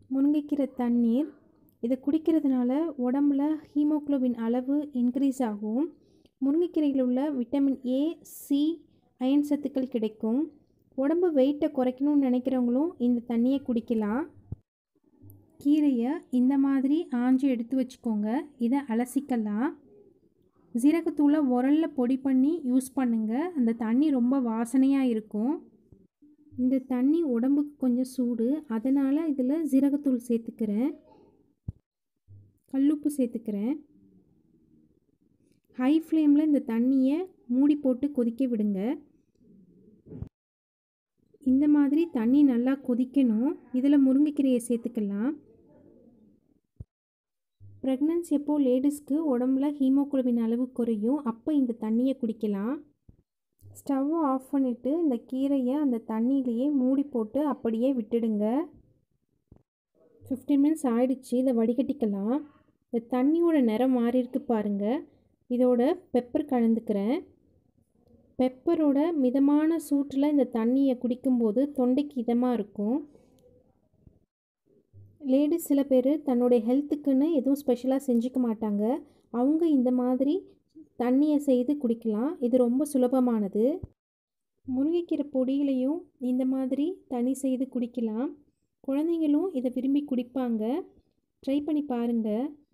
முருங்கைக்கீரை தண்ணீர் இதை குடிக்கிறதுனால உடம்புல ஹீமோகுளோபின் அளவு இன்க்ரீஸ் ஆகும் முருங்கைக்கீரையில் உள்ள விட்டமின் ஏ சி அயன் சத்துக்கள் கிடைக்கும் உடம்பு வெயிட்டை குறைக்கணும்னு நினைக்கிறவங்களும் இந்த தண்ணியை குடிக்கலாம் கீரையை இந்த மாதிரி ஆஞ்சி எடுத்து வச்சுக்கோங்க இதை அலசிக்கலாம் ஜீரகத்தூளை உரலில் பொடி பண்ணி யூஸ் பண்ணுங்கள் அந்த தண்ணி ரொம்ப வாசனையாக இருக்கும் இந்த தண்ணி உடம்புக்கு கொஞ்சம் சூடு அதனால் இதில் ஜீரகத்தூள் சேர்த்துக்கிறேன் கல்லுப்பு சேர்த்துக்கிறேன் ஹை ஃப்ளேமில் இந்த தண்ணியை மூடி போட்டு கொதிக்க விடுங்க இந்த மாதிரி தண்ணி நல்லா கொதிக்கணும் இதில் முருங்கைக்கீரையை சேர்த்துக்கலாம் ப்ரெக்னன்சி அப்போ லேடிஸ்க்கு உடம்புல ஹீமோகுளோபின் அளவு குறையும் அப்போ இந்த தண்ணியை குடிக்கலாம் ஸ்டவ்வை ஆஃப் பண்ணிவிட்டு இந்த கீரையை அந்த தண்ணியிலையே மூடி போட்டு அப்படியே விட்டுடுங்க ஃபிஃப்டீன் மினிட்ஸ் ஆயிடுச்சு இதை வடிகட்டிக்கலாம் இந்த தண்ணியோட நிறம் மாறி இருக்கு பாருங்கள் இதோட பெப்பர் கலந்துக்கிறேன் பெப்பரோட மிதமான சூட்டில் இந்த தண்ணியை குடிக்கும்போது தொண்டைக்கு இதமாக இருக்கும் லேடிஸ் சில பேர் தன்னுடைய ஹெல்த்துக்குன்னு எதுவும் ஸ்பெஷலாக செஞ்சுக்க மாட்டாங்க அவங்க இந்த மாதிரி தண்ணியை செய்து குடிக்கலாம் இது ரொம்ப சுலபமானது முருங்கைக்கீரை பொடியிலையும் இந்த மாதிரி தண்ணி செய்து குடிக்கலாம் குழந்தைங்களும் இதை விரும்பி குடிப்பாங்க ட்ரை பண்ணி பாருங்கள்